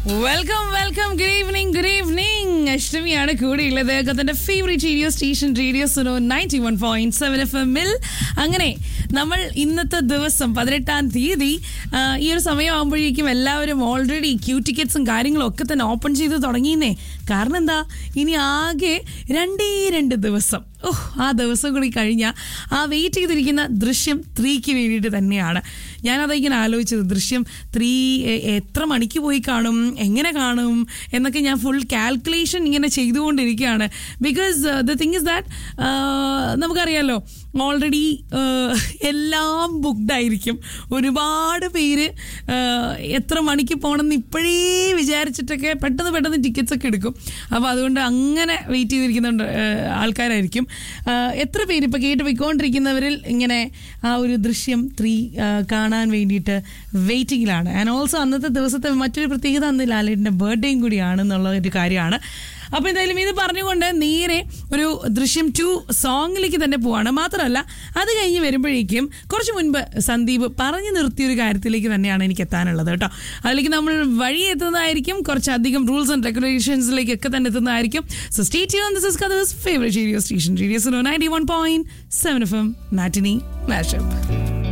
welcome welcome good evening good evening അഷ്ടമിയാണ് കൂടെയുള്ളത് കത്തന്റെ favourite radio station radio Suno ninety one point seven F എമ്മിൽ അങ്ങനെ നമ്മൾ ഇന്നത്തെ ദിവസം പതിനെട്ടാം തീയതി ആ, ഈ ഒരു സമയമാകുമ്പോഴേക്കും എല്ലാവരും ഓൾറെഡി ക്യൂ ടിക്കറ്റ്സും കാര്യങ്ങളും ഒക്കെ തന്നെ ഓപ്പൺ ചെയ്ത് തുടങ്ങിയെന്നേ കാരണം എന്താ ഇനി ആകെ രണ്ടേ രണ്ട് ദിവസം ഓഹ് ആ ദിവസം കൂടി കഴിഞ്ഞാൽ ആ വെയിറ്റ് ചെയ്തിരിക്കുന്ന ദൃശ്യം ത്രീക്ക് വേണ്ടിയിട്ട് തന്നെയാണ് ഞാനതിങ്ങനെ ആലോചിച്ചത് ദൃശ്യം ത്രീ എത്ര മണിക്ക് പോയി കാണും എങ്ങനെ കാണും എന്നൊക്കെ ഞാൻ ഫുൾ കാൽക്കുലേഷൻ ഇങ്ങനെ ചെയ്തുകൊണ്ടിരിക്കുകയാണ് because the thing is that നമുക്കറിയാലോ ഓൾറെഡി എല്ലാം ബുക്ക്ഡ് ആയിരിക്കും ഒരുപാട് പേര് ആ, എത്ര മണിക്ക് പോകണമെന്ന് ഇപ്പോഴേ വിചാരിച്ചിട്ടൊക്കെ പെട്ടെന്ന് പെട്ടെന്ന് ടിക്കറ്റ്സ് ഒക്കെ എടുക്കും അപ്പോൾ അതുകൊണ്ട് അങ്ങനെ വെയിറ്റ് ചെയ്തിരിക്കുന്നുണ്ട് ആ, ആൾക്കാരായിരിക്കും ആ, എത്ര പേര് ഇപ്പോൾ കേട്ട് പോയിക്കൊണ്ടിരിക്കുന്നവരിൽ ഇങ്ങനെ ആ ഒരു ദൃശ്യം ത്രീ കാണാൻ വേണ്ടിയിട്ട് വെയിറ്റിങ്ങിലാണ് ആൻഡ് ഓൾസോ അന്നത്തെ ദിവസത്തെ മറ്റൊരു പ്രത്യേകത അന്ന് ലാലേട്ടിൻ്റെ ബർത്ത്ഡേയും കൂടിയാണെന്നുള്ള ഒരു കാര്യമാണ് അപ്പോൾ എന്തായാലും ഇത് പറഞ്ഞുകൊണ്ട് നേരെ ഒരു ദൃശ്യം ടു സോങ്ങിലേക്ക് തന്നെ പോവാണ് മാത്രമല്ല അത് കഴിഞ്ഞ് വരുമ്പോഴേക്കും കുറച്ച് മുൻപ് സന്ദീപ് പറഞ്ഞു നിർത്തിയ ഒരു കാര്യത്തിലേക്ക് തന്നെയാണ് എനിക്ക് എത്താനുള്ളത് കേട്ടോ അതിലേക്ക് നമ്മൾ വഴി എത്തുന്നതായിരിക്കും കുറച്ചധികം റൂൾസ് ആൻഡ് റെഗുലേഷൻസിലേക്കൊക്കെ തന്നെ എത്തുന്നതായിരിക്കും so state this is Qatar's favourite radio station radio ninety one point seven F M matinee mashup